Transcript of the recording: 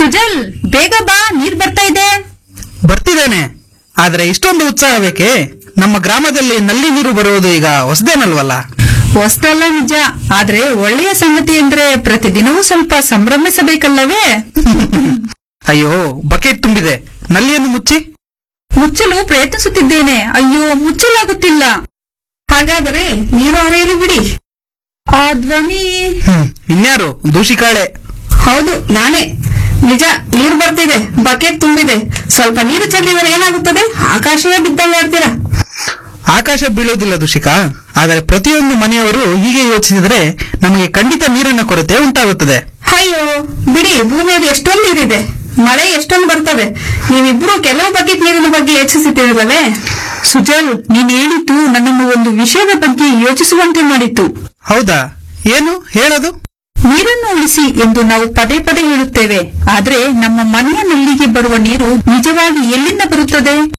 ಸುಜಲ್ ಬೇಗ ಬಾ ನೀರ್ ಬರ್ತಾ ಇದೆ ಬರ್ತಿದ್ದೇನೆ ಆದ್ರೆ ಇಷ್ಟೊಂದು ಉತ್ಸಾಹ ಬೇಕೆ ನಮ್ಮ ಗ್ರಾಮದಲ್ಲಿ ನಲ್ಲಿ ನೀರು ಬರುವುದು ಈಗ ಹೊಸದೇನಲ್ವಲ್ಲ ಹೊಸ್ತಲ್ಲ ನಿಜ ಆದ್ರೆ ಒಳ್ಳೆಯ ಸಂಗತಿ ಅಂದ್ರೆ ಪ್ರತಿದಿನವೂ ಸ್ವಲ್ಪ ಸಂಭ್ರಮಿಸಬೇಕಲ್ಲವೇ ಅಯ್ಯೋ ಬಕೆಟ್ ತುಂಬಿದೆ ನಲ್ಲಿಯನ್ನು ಮುಚ್ಚಿ ಮುಚ್ಚಲು ಪ್ರಯತ್ನಿಸುತ್ತಿದ್ದೇನೆ ಅಯ್ಯೋ ಮುಚ್ಚಲಾಗುತ್ತಿಲ್ಲ ಹಾಗಾದರೆ ನೀರು ಹರಿಯಲು ಬಿಡಿ ಆ ಧ್ವನಿ ಹ್ಮ್ ಇನ್ಯಾರು ದೂಷಿಕಾಳೆ ಹೌದು ನಾನೇ ನಿಜ ನೀರು ಬರ್ತಿದೆ ಬಕೆಟ್ ತುಂಬಿದೆ ಸ್ವಲ್ಪ ನೀರು ಚೆಲ್ಲಿದರೆ ಏನಾಗುತ್ತದೆ ಆಕಾಶವೇ ಬಿದ್ದಂಗೆ ಆಡ್ತೀರಾ ಆಕಾಶ ಬೀಳೋದಿಲ್ಲ ದೂಷಿಕಾ ಆದರೆ ಪ್ರತಿಯೊಂದು ಮನೆಯವರು ಹೀಗೆ ಯೋಚಿಸಿದರೆ ನಮಗೆ ಖಂಡಿತ ನೀರಿನ ಕೊರತೆ ಉಂಟಾಗುತ್ತದೆ ಅಯ್ಯೋ ಬಿಡಿ ಭೂಮಿಯಲ್ಲಿ ಎಷ್ಟೊಂದು ನೀರಿದೆ ಮಳೆ ಎಷ್ಟೊಂದು ಬರ್ತದೆ ನೀವಿಬ್ರು ಕೆಲವು ಬಕೆಟ್ ನೀರಿನ ಬಗ್ಗೆ ಯೋಚಿಸುತ್ತಿರಲವೇ ಸುಜಲ್ ನೀನ್ ಹೇಳಿದ್ದು ನನ್ನನ್ನು ಒಂದು ವಿಷಯದ ಬಗ್ಗೆ ಯೋಚಿಸುವಂತೆ ಮಾಡಿತ್ತು ಹೌದಾ ಏನು ಹೇಳೋದು ನೀರನ್ನು ಉಳಿಸಿ ಎಂದು ನಾವು ಪದೇ ಪದೇ ಹೇಳುತ್ತೇವೆ ಆದ್ರೆ ನಮ್ಮ ಮನೆಯ ನಲ್ಲಿಗೆ ಬರುವ ನೀರು ನಿಜವಾಗಿ ಎಲ್ಲಿಂದ ಬರುತ್ತದೆ